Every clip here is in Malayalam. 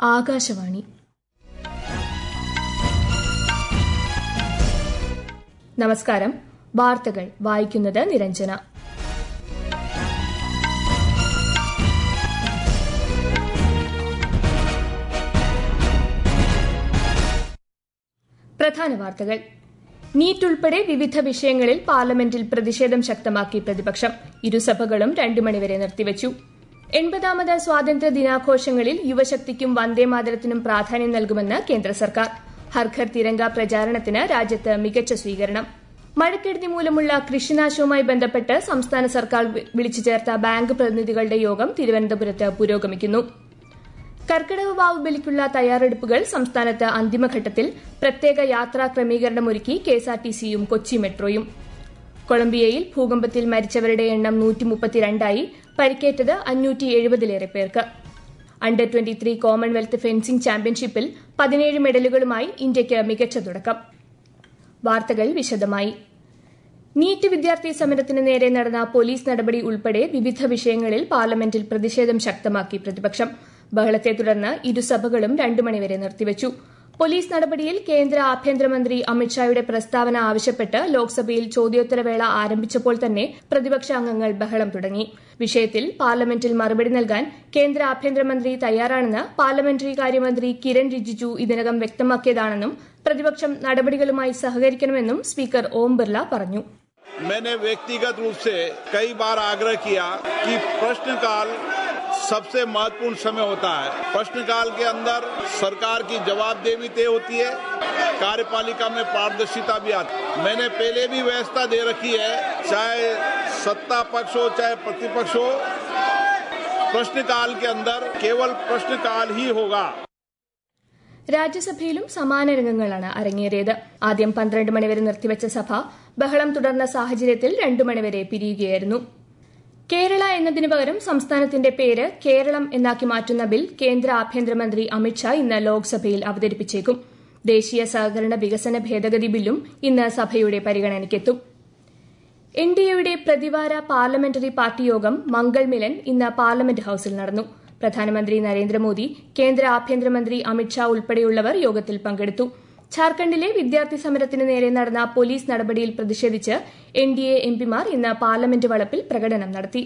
ആകാശവാണി നമസ്കാരം വാർത്തകൾ വായിക്കുന്നത് നിരഞ്ജന പ്രധാന വാർത്തകൾ നീറ്റ് ഉൾപ്പെടെ വിവിധ വിഷയങ്ങളിൽ പാർലമെന്റിൽ പ്രതിഷേധം ശക്തമാക്കി പ്രതിപക്ഷം ഇരുസഭകളും രണ്ടു മണിവരെ നിർത്തിവച്ചു എൺപതാമത് സ്വാതന്ത്ര്യ ദിനാഘോഷങ്ങളിൽ യുവശക്തിക്കും വന്ദേമാതരത്തിനും പ്രാധാന്യം നൽകുമെന്ന് കേന്ദ്ര സർക്കാർ ഹർഘർ തിരങ്ക പ്രചാരണത്തിന് രാജ്യത്ത് മികച്ച സ്വീകരണം മഴക്കെടുതി മൂലമുള്ള കൃഷിനാശവുമായി ബന്ധപ്പെട്ട് സംസ്ഥാന സർക്കാർ വിളിച്ചു ചേർത്ത ബാങ്ക് പ്രതിനിധികളുടെ യോഗം തിരുവനന്തപുരത്ത് പുരോഗമിക്കുന്നു കർക്കിടക വാവ് ബലിക്കുള്ള തയ്യാറെടുപ്പുകൾ സംസ്ഥാനത്ത് അന്തിമഘട്ടത്തിൽ പ്രത്യേക യാത്രാ ക്രമീകരണമൊരുക്കി കെഎസ്ആർടിസിയും കൊച്ചി മെട്രോയും കൊളംബിയയിൽ ഭൂകമ്പത്തിൽ മരിച്ചവരുടെ എണ്ണം നൂറ്റിമുപ്പത്തിരണ്ടായി പരിക്കേറ്റത് അഞ്ഞൂറ്റി എഴുപതിലേറെ പേർക്ക് under twenty three commonwealth fencing ചാമ്പ്യൻഷിപ്പിൽ പതിനേഴ് മെഡലുകളുമായി ഇന്ത്യയ്ക്ക് മികച്ച തുടക്കം വാർത്തകൾ വിശദമായി നീറ്റ് വിദ്യാർത്ഥി സമരത്തിന് നേരെ നടന്ന പോലീസ് നടപടി ഉൾപ്പെടെ വിവിധ വിഷയങ്ങളിൽ പാർലമെന്റിൽ പ്രതിഷേധം ശക്തമാക്കി പ്രതിപക്ഷം ബഹളത്തെ തുടർന്ന് ഇരുസഭകളും രണ്ടു മണിവരെ നിർത്തിവച്ചു പോലീസ് നടപടിയിൽ കേന്ദ്ര ആഭ്യന്തരമന്ത്രി അമിത്ഷായുടെ പ്രസ്താവന ആവശ്യപ്പെട്ട് ലോക്സഭയിൽ ചോദ്യോത്തരവേള ആരംഭിച്ചപ്പോൾ തന്നെ പ്രതിപക്ഷ അംഗങ്ങൾ ബഹളം തുടങ്ങി വിഷയത്തിൽ പാർലമെന്റിൽ മറുപടി നൽകാൻ കേന്ദ്ര ആഭ്യന്തരമന്ത്രി തയ്യാറാണെന്ന് പാർലമെന്ററി കാര്യമന്ത്രി കിരൺ റിജിജു ഇതിനകം വ്യക്തമാക്കിയതാണെന്നും പ്രതിപക്ഷം നടപടികളുമായി സഹകരിക്കണമെന്നും സ്പീക്കർ ഓം ബിർല പറഞ്ഞു मैंने व्यक्तिगत रूप से कई बार आग्रह किया कि प्रश्नकाल सबसे महत्वपूर्ण समय होता है प्रश्नकाल के अंदर सरकार की जवाबदेही तय होती है कार्यपालिका में पारदर्शिता भी आती मैंने पहले भी व्यवस्था दे रखी है चाहे सत्ता पक्ष हो चाहे प्रतिपक्ष हो प्रश्नकाल के अंदर केवल प्रश्नकाल ही होगा രാജ്യസഭയിലും സമാന രംഗങ്ങളാണ് അരങ്ങേറിയത് ആദ്യം പന്ത്രണ്ട് മണിവരെ നിർത്തിവച്ച സഭ ബഹളം തുടർന്ന സാഹചര്യത്തിൽ രണ്ടു മണിവരെ പിരിയുകയായിരുന്നു കേരള എന്നതിനു പകരം സംസ്ഥാനത്തിന്റെ പേര് കേരളം എന്നാക്കി മാറ്റുന്ന ബിൽ കേന്ദ്ര ആഭ്യന്തരമന്ത്രി അമിത്ഷാ ഇന്ന് ലോക്സഭയിൽ അവതരിപ്പിച്ചേക്കും ദേശീയ സഹകരണ വികസന ഭേദഗതി ബില്ലും ഇന്ന് സഭയുടെ പരിഗണനയ്ക്കെത്തും എൻ ഡി എയുടെ പ്രതിവാര പാർലമെന്ററി പാർട്ടി യോഗം മംഗൾ മിലൻ ഇന്ന് പാർലമെന്റ് ഹൌസിൽ നടന്നു പ്രധാനമന്ത്രി നരേന്ദ്രമോദി കേന്ദ്ര ആഭ്യന്തരമന്ത്രി അമിത്ഷാ ഉൾപ്പെടെയുള്ളവർ യോഗത്തിൽ പങ്കെടുത്തു ഝാർഖണ്ഡിലെ വിദ്യാർത്ഥി സമരത്തിന് നേരെ നടന്ന പോലീസ് നടപടിയിൽ പ്രതിഷേധിച്ച് എൻ ഡി എ എംപിമാർ ഇന്ന് പാർലമെന്റ് വളപ്പിൽ പ്രകടനം നടത്തി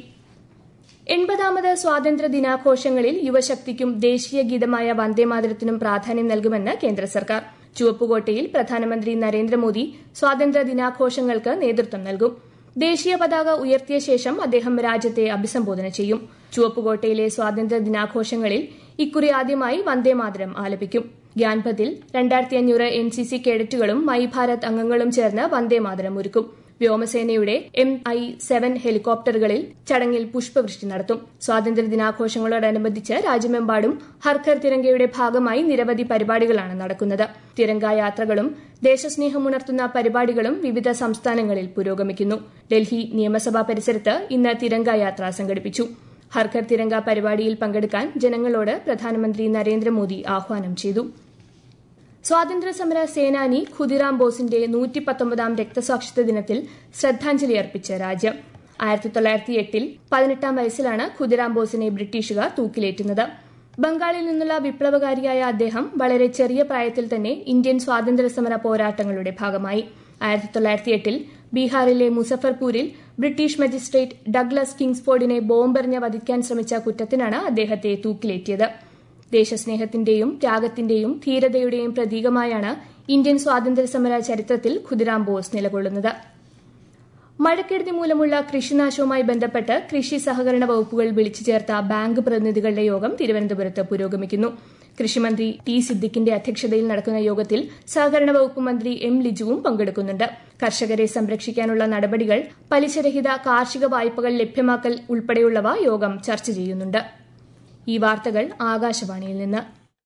എൺപതാമത് സ്വാതന്ത്ര്യ ദിനാഘോഷങ്ങളിൽ യുവശക്തിക്കും ദേശീയ ഗീതമായ വന്ദേമാതരത്തിനും പ്രാധാന്യം നൽകുമെന്ന് കേന്ദ്ര സർക്കാർ ചുവപ്പുകോട്ടയിൽ പ്രധാനമന്ത്രി നരേന്ദ്രമോദി സ്വാതന്ത്ര്യ ദിനാഘോഷങ്ങൾക്ക് നേതൃത്വം നൽകും ദേശീയ പതാക ഉയർത്തിയ ശേഷം അദ്ദേഹം രാജ്യത്തെ അഭിസംബോധന ചെയ്യും ചുവപ്പുകോട്ടയിലെ സ്വാതന്ത്ര്യ ദിനാഘോഷങ്ങളിൽ ഇക്കുറി ആദ്യമായി വന്ദേമാതരം ആലപിക്കും ഗ്യാൻപതിൽ രണ്ടായിരത്തി അഞ്ഞൂറ് എൻ സി സി കേഡറ്റുകളും മൈ ഭാരത് അംഗങ്ങളും ചേർന്ന് വന്ദേമാതരം ഒരുക്കും വ്യോമസേനയുടെ എം ഐ സെവൻ ഹെലികോപ്റ്ററുകളിൽ ചടങ്ങിൽ പുഷ്പവൃഷ്ടി നടത്തും സ്വാതന്ത്ര്യ ദിനാഘോഷങ്ങളോടനുബന്ധിച്ച് രാജ്യമെമ്പാടും ഹർഘർ തിരങ്കയുടെ ഭാഗമായി നിരവധി പരിപാടികളാണ് നടക്കുന്നത് തിരങ്ക യാത്രകളും ദേശസ്നേഹമുണർത്തുന്ന പരിപാടികളും വിവിധ സംസ്ഥാനങ്ങളിൽ പുരോഗമിക്കുന്നു ഡൽഹി നിയമസഭാ പരിസരത്ത് ഇന്ന് തിരങ്ക യാത്ര സംഘടിപ്പിച്ചു ഹർഘർ തിരങ്ക പരിപാടിയിൽ പങ്കെടുക്കാൻ ജനങ്ങളോട് പ്രധാനമന്ത്രി നരേന്ദ്രമോദി ആഹ്വാനം ചെയ്തു സ്വാതന്ത്ര്യസമര സേനാനി ഖുദിറാം ബോസിന്റെ നൂറ്റി പത്തൊമ്പതാം രക്തസാക്ഷിത്വ ദിനത്തിൽ ശ്രദ്ധാഞ്ജലി അർപ്പിച്ച രാജ്യം ആയിരത്തി തൊള്ളായിരത്തി എട്ടിൽ പതിനെട്ടാം വയസ്സിലാണ് ഖുദിറാം ബോസിനെ ബ്രിട്ടീഷുകാർ തൂക്കിലേറ്റുന്നത് ബംഗാളിൽ നിന്നുള്ള വിപ്ലവകാരിയായ അദ്ദേഹം വളരെ ചെറിയ പ്രായത്തിൽ തന്നെ ഇന്ത്യൻ സ്വാതന്ത്ര്യസമര പോരാട്ടങ്ങളുടെ ഭാഗമായി ആയിരത്തി തൊള്ളായിരത്തി എട്ടിൽ ബീഹാറിലെ മുസഫർപൂരിൽ ബ്രിട്ടീഷ് മജിസ്ട്രേറ്റ് ഡഗ്ലസ് കിങ്സ്ഫോർഡിനെ ബോംബെറിഞ്ഞ് വധിക്കാൻ ശ്രമിച്ച കുറ്റത്തിനാണ് അദ്ദേഹത്തെ തൂക്കിലേറ്റിയത് ദേശസ്നേഹത്തിന്റെയും ത്യാഗത്തിന്റെയും ധീരതയുടെയും പ്രതീകമായാണ് ഇന്ത്യൻ സ്വാതന്ത്ര്യസമര ചരിത്രത്തിൽ ഖുദിറാം ബോസ് നിലകൊള്ളുന്നത് മഴക്കെടുതി മൂലമുള്ള കൃഷിനാശവുമായി ബന്ധപ്പെട്ട് കൃഷി സഹകരണ വകുപ്പുകൾ വിളിച്ചു ചേർത്ത ബാങ്ക് പ്രതിനിധികളുടെ യോഗം തിരുവനന്തപുരത്ത് പുരോഗമിക്കുന്നു കൃഷിമന്ത്രി ടി സിദ്ദിഖിന്റെ അധ്യക്ഷതയിൽ നടക്കുന്ന യോഗത്തിൽ സഹകരണ വകുപ്പ് മന്ത്രി എം ലിജുവും പങ്കെടുക്കുന്നുണ്ട് കർഷകരെ സംരക്ഷിക്കാനുള്ള നടപടികൾ പലിശരഹിത കാർഷിക വായ്പകൾ ലഭ്യമാക്കൽ ഉൾപ്പെടെയുള്ളവ യോഗം ചർച്ച ചെയ്യുന്നുണ്ട് ഈ വാർത്തകൾ ആകാശവാണിയിൽ നിന്ന്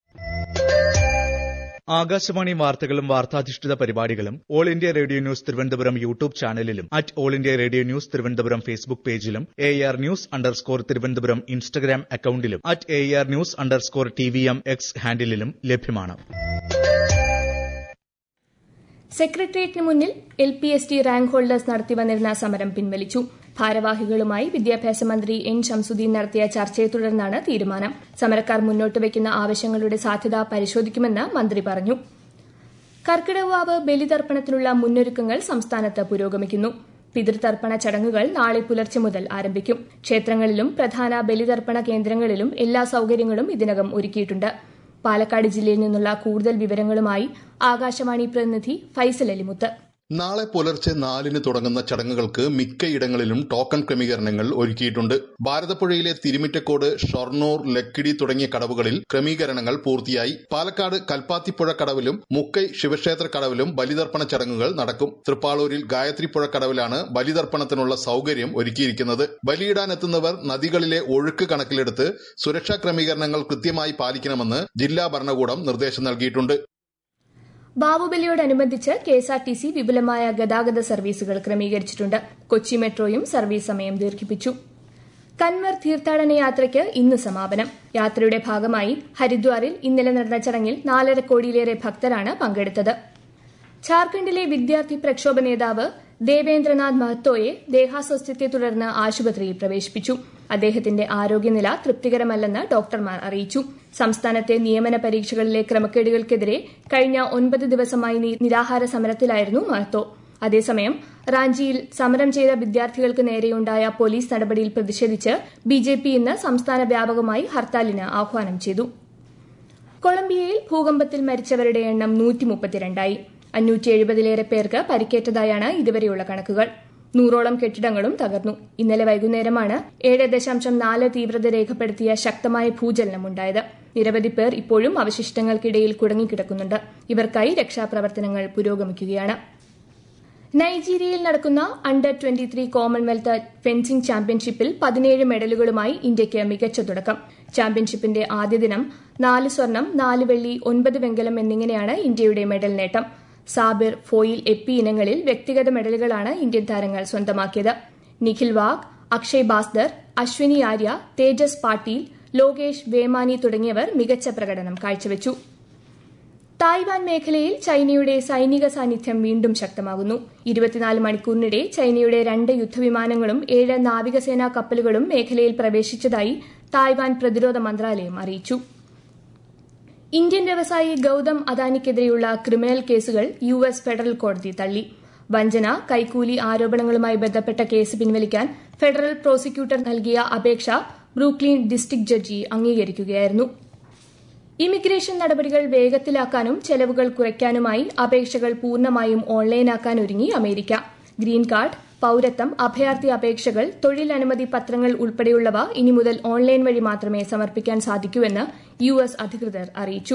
ആകാശവാണി വാർത്തകളും വാർത്താധിഷ്ഠിത പരിപാടികളും all India radio news Thiruvananthapuram YouTube ചാനലിലും at all India radio news Thiruvananthapuram Facebook പേജിലും A R news underscore Thiruvananthapuram Instagram അക്കൌണ്ടിലും at A R news underscore T V M X ഹാൻഡിലും ലഭ്യമാണ് സെക്രട്ടേറിയറ്റിന് മുന്നിൽ L P S T rank holders നടത്തിവന്നിരുന്ന സമരം പിൻവലിച്ചു ഭാരവാഹികളുമായി വിദ്യാഭ്യാസ മന്ത്രി എൻ ഷംസുദ്ദീൻ നടത്തിയ ചർച്ചയെ തുടർന്നാണ് തീരുമാനം സമരക്കാർ മുന്നോട്ട് വയ്ക്കുന്ന ആവശ്യങ്ങളുടെ സാധ്യത പരിശോധിക്കുമെന്ന് മന്ത്രി പറഞ്ഞു കർക്കിടകവാവ് ബലിതർപ്പണത്തിനുള്ള മുന്നൊരുക്കങ്ങൾ സംസ്ഥാനത്ത് പുരോഗമിക്കുന്നു പിതൃതർപ്പണ ചടങ്ങുകൾ നാളെ പുലർച്ചെ മുതൽ ആരംഭിക്കും ക്ഷേത്രങ്ങളിലും പ്രധാന ബലിതർപ്പണ കേന്ദ്രങ്ങളിലും എല്ലാ സൌകര്യങ്ങളും ഇതിനകം ഒരുക്കിയിട്ടുണ്ട് പാലക്കാട് ജില്ലയിൽ നിന്നുള്ള കൂടുതൽ വിവരങ്ങളുമായി ആകാശവാണി പ്രതിനിധി ഫൈസൽ അലിമുത്ത് നാളെ പുലർച്ചെ നാലിന് തുടങ്ങുന്ന ചടങ്ങുകൾക്ക് മിക്കയിടങ്ങളിലും ടോക്കൺ ക്രമീകരണങ്ങൾ ഒരുക്കിയിട്ടുണ്ട് ഭാരതപ്പുഴയിലെ തിരുമിറ്റക്കോട് ഷൊർണൂർ ലക്കിടി തുടങ്ങിയ കടവുകളിൽ ക്രമീകരണങ്ങൾ പൂർത്തിയായി പാലക്കാട് കൽപ്പാത്തിപ്പുഴ കടവിലും മുക്കൈ ശിവക്ഷേത്ര കടവിലും ബലിതർപ്പണ ചടങ്ങുകൾ നടക്കും തൃപ്പാളൂരിൽ ഗായത്രിപ്പുഴ കടവിലാണ് ബലിതർപ്പണത്തിനുള്ള സൌകര്യം ഒരുക്കിയിരിക്കുന്നത് ബലിയിടാനെത്തുന്നവർ നദികളിലെ ഒഴുക്ക് കണക്കിലെടുത്ത് സുരക്ഷാ ക്രമീകരണങ്ങൾ കൃത്യമായി പാലിക്കണമെന്ന് ജില്ലാ ഭരണകൂടം നിർദ്ദേശം നൽകിയിട്ടുണ്ട് ബാബുബലിയോടനുബന്ധിച്ച് K S R T C വിപുലമായ ഗതാഗത സർവീസുകൾ ക്രമീകരിച്ചിട്ടുണ്ട് കൊച്ചി മെട്രോയും സർവീസ് സമയം ദീർഘിപ്പിച്ചു കൻവർ തീർത്ഥാടന യാത്രയ്ക്ക് ഇന്ന് സമാപനം യാത്രയുടെ ഭാഗമായി ഹരിദ്വാറിൽ ഇന്നലെ നടന്ന ചടങ്ങിൽ നാലര കോടിയിലേറെ ഭക്തരാണ് പങ്കെടുത്തത് ഝാർഖണ്ഡിലെ വിദ്യാർത്ഥി പ്രക്ഷോഭ നേതാവ് ദേവേന്ദ്രനാഥ് മഹത്തോയെ ദേഹാസ്വസ്ഥ്യത്തെ തുടർന്ന് ആശുപത്രിയിൽ പ്രവേശിപ്പിച്ചു അദ്ദേഹത്തിന്റെ ആരോഗ്യനില തൃപ്തികരമല്ലെന്ന് ഡോക്ടർമാർ അറിയിച്ചു സംസ്ഥാനത്തെ നിയമന പരീക്ഷകളിലെ ക്രമക്കേടുകൾക്കെതിരെ കഴിഞ്ഞ ഒൻപത് ദിവസമായി നിരാഹാര സമരത്തിലായിരുന്നു മഹത്തോ അതേസമയം റാഞ്ചിയിൽ സമരം ചെയ്ത വിദ്യാർത്ഥികൾക്ക് നേരെയുണ്ടായ പോലീസ് നടപടിയിൽ പ്രതിഷേധിച്ച് ബിജെപി ഇന്ന് സംസ്ഥാന വ്യാപകമായി ഹർത്താലിന് ആഹ്വാനം ചെയ്തു കൊളംബിയയിൽ ഭൂകമ്പത്തിൽ മരിച്ചവരുടെ എണ്ണം നൂറ്റിമുപ്പത്തിരണ്ടായി അഞ്ഞൂറ്റി എഴുപതിലേറെ പേർക്ക് പരിക്കേറ്റതായാണ് ഇതുവരെയുള്ള കണക്കുകൾ നൂറോളം കെട്ടിടങ്ങളും തകർന്നു ഇന്നലെ വൈകുന്നേരമാണ് ഏഴ് ദശാംശം നാല് തീവ്രത രേഖപ്പെടുത്തിയ ശക്തമായ ഭൂചലനമുണ്ടായത് നിരവധി പേർ ഇപ്പോഴും അവശിഷ്ടങ്ങൾക്കിടയിൽ കുടുങ്ങിക്കിടക്കുന്നുണ്ട് ഇവർക്കായി രക്ഷാപ്രവർത്തനങ്ങൾ പുരോഗമിക്കുകയാണ് നൈജീരിയയിൽ നടക്കുന്ന under twenty three commonwealth fencing ചാമ്പ്യൻഷിപ്പിൽ പതിനേഴ് മെഡലുകളുമായി ഇന്ത്യയ്ക്ക് മികച്ച തുടക്കം ചാമ്പ്യൻഷിപ്പിന്റെ ആദ്യ ദിനം നാല് സ്വർണം നാല് വെള്ളി ഒൻപത് വെങ്കലം എന്നിങ്ങനെയാണ് ഇന്ത്യയുടെ മെഡൽ നേട്ടം സാബിർ ഫോയിൽ എപ്പി ഇനങ്ങളിൽ വ്യക്തിഗത മെഡലുകളാണ് ഇന്ത്യൻ താരങ്ങൾ സ്വന്തമാക്കിയത് നിഖിൽ വാഗ് അക്ഷയ് ബാസ്ദർ അശ്വിനി ആര്യ തേജസ് പാട്ടീൽ ലോകേഷ് വേമാനി തുടങ്ങിയവർ മികച്ച പ്രകടനം കാഴ്ചവച്ചു തായ്വാൻ മേഖലയിൽ ചൈനയുടെ സൈനിക സാന്നിധ്യം വീണ്ടും ശക്തമാകുന്നു ഇരുപത്തിനാല് മണിക്കൂറിനിടെ ചൈനയുടെ രണ്ട് യുദ്ധവിമാനങ്ങളും ഏഴ് നാവികസേനാ കപ്പലുകളും മേഖലയിൽ പ്രവേശിച്ചതായി തായ്വാൻ പ്രതിരോധ മന്ത്രാലയം അറിയിച്ചു ഇന്ത്യൻ വ്യവസായി ഗൌതം അദാനിക്കെതിരെയുള്ള ക്രിമിനൽ കേസുകൾ യു എസ് ഫെഡറൽ കോടതി തള്ളി വഞ്ചന കൈക്കൂലി ആരോപണങ്ങളുമായി ബന്ധപ്പെട്ട കേസ് പിൻവലിക്കാൻ ഫെഡറൽ പ്രോസിക്യൂട്ടർ നൽകിയ അപേക്ഷ ബ്രൂക്ലീൻ ഡിസ്ട്രിക്ട് ജഡ്ജി അംഗീകരിക്കുകയായിരുന്നു ഇമിഗ്രേഷൻ നടപടികൾ വേഗത്തിലാക്കാനും ചെലവുകൾ കുറയ്ക്കാനുമായി അപേക്ഷകൾ പൂർണ്ണമായും ഓൺലൈനാക്കാൻ ഒരുങ്ങി അമേരിക്ക ഗ്രീൻ കാർഡ് പൌരത്വം അഭയാർത്ഥി അപേക്ഷകൾ തൊഴിൽ അനുമതി പത്രങ്ങൾ ഉൾപ്പെടെയുള്ളവ ഇനി മുതൽ ഓൺലൈൻ വഴി മാത്രമേ സമർപ്പിക്കാൻ സാധിക്കൂവെന്ന് യു എസ് അധികൃതർ അറിയിച്ചു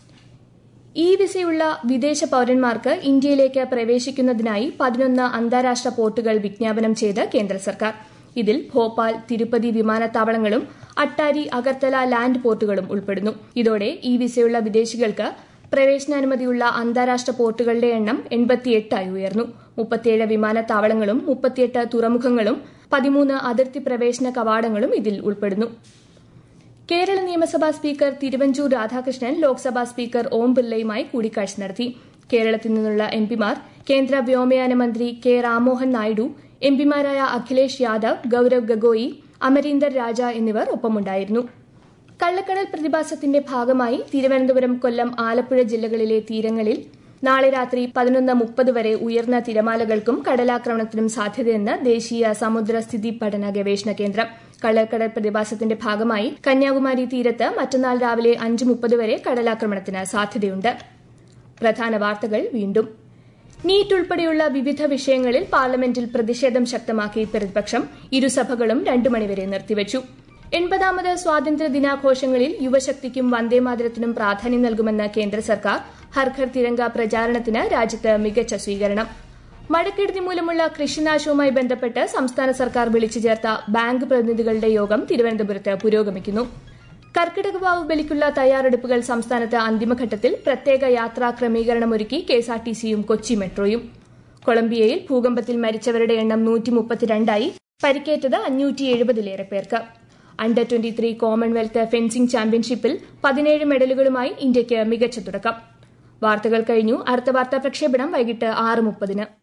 ഇ വിസയുള്ള വിദേശ പൌരന്മാർക്ക് ഇന്ത്യയിലേക്ക് പ്രവേശിക്കുന്നതിനായി പതിനൊന്ന് അന്താരാഷ്ട്ര പോർട്ടുകൾ വിജ്ഞാപനം ചെയ്ത് കേന്ദ്ര സർക്കാർ ഇതിൽ ഭോപ്പാൽ തിരുപ്പതി വിമാനത്താവളങ്ങളും അട്ടാരി അഗർത്തല ലാൻഡ് പോർട്ടുകളും ഉൾപ്പെടുന്നു ഇതോടെ ഈ വിസയുള്ള വിദേശികൾക്ക് പ്രവേശനാനുമതിയുള്ള അന്താരാഷ്ട്ര പോർട്ടുകളുടെ എണ്ണം എൺപത്തിയെട്ടായി ഉയർന്നു മുപ്പത്തിയേഴ് വിമാനത്താവളങ്ങളും മുപ്പത്തിയെട്ട് തുറമുഖങ്ങളും പതിമൂന്ന് അതിർത്തി പ്രവേശന കവാടങ്ങളും ഇതിൽ ഉൾപ്പെടുന്നു കേരള നിയമസഭാ സ്പീക്കർ തിരുവഞ്ചൂർ രാധാകൃഷ്ണൻ ലോക്സഭാ സ്പീക്കർ ഓം ബിർളയുമായി കൂടിക്കാഴ്ച നടത്തി കേരളത്തിൽ നിന്നുള്ള എംപിമാർ കേന്ദ്ര വ്യോമയാന മന്ത്രി കെ രാമോഹൻ നായിഡു എംപിമാരായ അഖിലേഷ് യാദവ് ഗൌരവ് ഗഗോയി അമരീന്ദർ രാജ എന്നിവർ ഒപ്പമുണ്ടായിരുന്നു കള്ളക്കടൽ പ്രതിഭാസത്തിന്റെ ഭാഗമായി തിരുവനന്തപുരം കൊല്ലം ആലപ്പുഴ ജില്ലകളിലെ തീരങ്ങളിൽ നാളെ രാത്രി പതിനൊന്ന് മുപ്പത് വരെ ഉയർന്ന തിരമാലകൾക്കും കടലാക്രമണത്തിനും സാധ്യതയെന്ന് ദേശീയ സമുദ്രസ്ഥിതി പഠന ഗവേഷണ കേന്ദ്രം കള്ളക്കടൽ പ്രതിഭാസത്തിന്റെ ഭാഗമായി കന്യാകുമാരി തീരത്ത് മറ്റന്നാൾ രാവിലെ അഞ്ച് മുപ്പത് വരെ കടലാക്രമണത്തിന് സാധ്യതയുണ്ട് പ്രധാന വാർത്തകൾ വീണ്ടും നീറ്റ് ഉൾപ്പെടെയുള്ള വിവിധ വിഷയങ്ങളിൽ പാർലമെന്റിൽ പ്രതിഷേധം ശക്തമാക്കി പ്രതിപക്ഷം ഇരുസഭകളും രണ്ടു മണിവരെ നിർത്തിവച്ചു എൺപതാമത് സ്വാതന്ത്ര്യ ദിനാഘോഷങ്ങളിൽ യുവശക്തിക്കും വന്ദേമാതരത്തിനും പ്രാധാന്യം നൽകുമെന്ന് കേന്ദ്ര സർക്കാർ ഹർഘർ തിരങ്ക പ്രചാരണത്തിന് രാജ്യത്ത് മികച്ച സ്വീകരണം മഴക്കെടുതി മൂലമുള്ള കൃഷിനാശവുമായി ബന്ധപ്പെട്ട് സംസ്ഥാന സർക്കാർ വിളിച്ചു ചേർത്ത ബാങ്ക് പ്രതിനിധികളുടെ യോഗം തിരുവനന്തപുരത്ത് പുരോഗമിക്കുന്നു കർക്കിടകവാവ് ബലിക്കുള്ള തയ്യാറെടുപ്പുകൾ സംസ്ഥാനത്ത് അന്തിമഘട്ടത്തിൽ പ്രത്യേക യാത്രാ ക്രമീകരണമൊരുക്കി കെഎസ്ആർടിസിയും കൊച്ചി മെട്രോയും കൊളംബിയയിൽ ഭൂകമ്പത്തിൽ മരിച്ചവരുടെ എണ്ണം നൂറ്റി മുപ്പത്തിരണ്ടായി പരിക്കേറ്റത് അഞ്ഞൂറ്റി എഴുപതിലേറെ പേർക്ക് under twenty three commonwealth fencing ചാമ്പ്യൻഷിപ്പിൽ പതിനേഴ് മെഡലുകളുമായി ഇന്ത്യയ്ക്ക് മികച്ച തുടക്കം വാർത്തകൾ കഴിഞ്ഞു അടുത്ത വാർത്താ പ്രക്ഷേപണം വൈകിട്ട് ആറ് മുപ്പതിന്